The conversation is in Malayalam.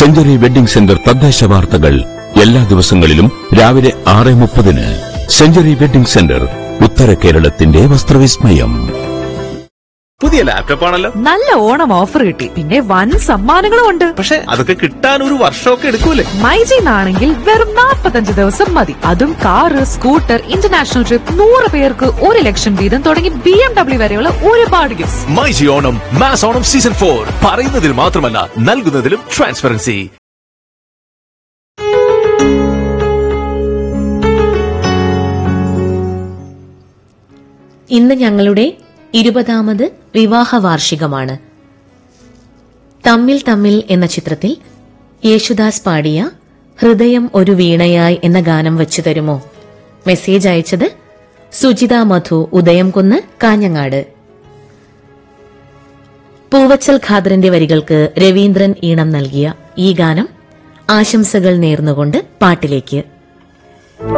സെഞ്ചുറി വെഡിംഗ് സെന്റർ തദ്ദേശ വാർത്തകൾ എല്ലാ ദിവസങ്ങളിലും രാവിലെ ആറ് മുപ്പതിന് സെഞ്ചുറി വെഡിംഗ് സെന്റർ ഉത്തര കേരളത്തിന്റെ വസ്ത്രവിസ്മയം പുതിയ ലാപ്ടോപ്പ് ആണല്ലോ നല്ല ഓണം ഓഫർ കിട്ടി പിന്നെ വൻ സമ്മാനങ്ങളും ഉണ്ട് പക്ഷെ അതൊക്കെ കിട്ടാൻ ഒരു വർഷമൊക്കെ എടുക്കൂലേ മൈജിന്നാണെങ്കിൽ വെറും 45 ദിവസം മതി അതും കാറ് സ്കൂട്ടർ ഇന്റർനാഷണൽ ട്രിപ്പ് നൂറ് പേർക്ക് ഒരു ലക്ഷം വീതം തുടങ്ങി ബി എം ഡബ്ല്യു വരെയുള്ള ഒരുപാട് gift myG Onam mass Onam season four പറയുന്നതിൽ മാത്രമല്ല നൽകുന്നതിലും ട്രാൻസ്പെറൻസി ഇന്ന് ഞങ്ങളുടെ ഇരുപതാമത് വിവാഹ വാർഷികമാണ് തമ്മിൽ തമ്മിൽ എന്ന ചിത്രത്തിൽ യേശുദാസ് പാടിയ ഹൃദയം ഒരു വീണയായി എന്ന ഗാനം വെച്ചു തരുമോ മെസ്സേജ് അയച്ചത് സുജിത മധു ഉദയംകുന്ന് കാഞ്ഞങ്ങാട് പൂവച്ചൽ ഖാദറിന്റെ വരികൾക്ക് രവീന്ദ്രൻ ഈണം നൽകിയ ഈ ഗാനം ആശംസകൾ നേർന്നുകൊണ്ട് പാട്ടിലേക്ക്